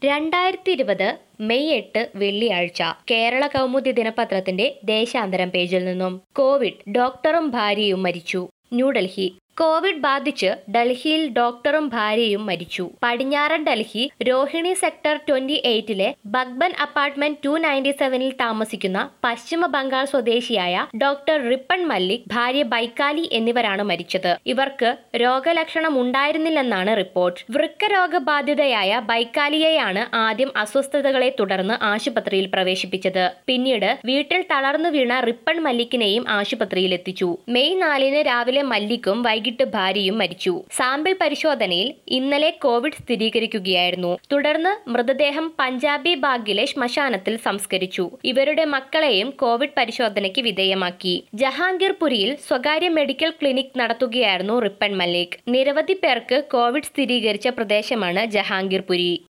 രണ്ടായിരത്തി ഇരുപത് മെയ് എട്ട് വെള്ളിയാഴ്ച കേരള കൗമുദി ദിനപത്രത്തിന്റെ ദേശാന്തരം പേജിൽ നിന്നും കോവിഡ് ഡോക്ടറും ഭാര്യയും മരിച്ചു ന്യൂഡൽഹി കോവിഡ് ബാധിച്ച് ഡൽഹിയിൽ ഡോക്ടറും ഭാര്യയും മരിച്ചു പടിഞ്ഞാറൻ ഡൽഹി രോഹിണി സെക്ടർ ട്വന്റി എയ്റ്റിലെ ബഗ്ബൻ അപ്പാർട്ട്മെന്റ് ടു നയൻറ്റി സെവനിൽ താമസിക്കുന്ന പശ്ചിമ ബംഗാൾ സ്വദേശിയായ ഡോക്ടർ റിപ്പൺ മല്ലിക് ഭാര്യ ബൈക്കാലി എന്നിവരാണ് മരിച്ചത് ഇവർക്ക് രോഗലക്ഷണം ഉണ്ടായിരുന്നില്ലെന്നാണ് റിപ്പോർട്ട് വൃക്ക രോഗബാധിതയായ ബൈക്കാലിയെയാണ് ആദ്യം അസ്വസ്ഥതകളെ തുടർന്ന് ആശുപത്രിയിൽ പ്രവേശിപ്പിച്ചത് പിന്നീട് വീട്ടിൽ തളർന്നു വീണ റിപ്പൺ മല്ലിക്കിനെയും ആശുപത്രിയിൽ എത്തിച്ചു മെയ് നാലിന് രാവിലെ മല്ലിക്കും വൈകിട്ട് ഭാര്യയും മരിച്ചു സാമ്പിൾ പരിശോധനയിൽ ഇന്നലെ കോവിഡ് സ്ഥിരീകരിക്കുകയായിരുന്നു തുടർന്ന് മൃതദേഹം പഞ്ചാബി ബാഗിലെ ശ്മശാനത്തിൽ സംസ്കരിച്ചു ഇവരുടെ മക്കളെയും കോവിഡ് പരിശോധനയ്ക്ക് വിധേയമാക്കി ജഹാംഗീർപുരിയിൽ സ്വകാര്യ മെഡിക്കൽ ക്ലിനിക് നടത്തുകയായിരുന്നു റിപ്പൺ മല്ലിക് നിരവധി പേർക്ക് കോവിഡ് സ്ഥിരീകരിച്ച പ്രദേശമാണ് ജഹാംഗീർപുരി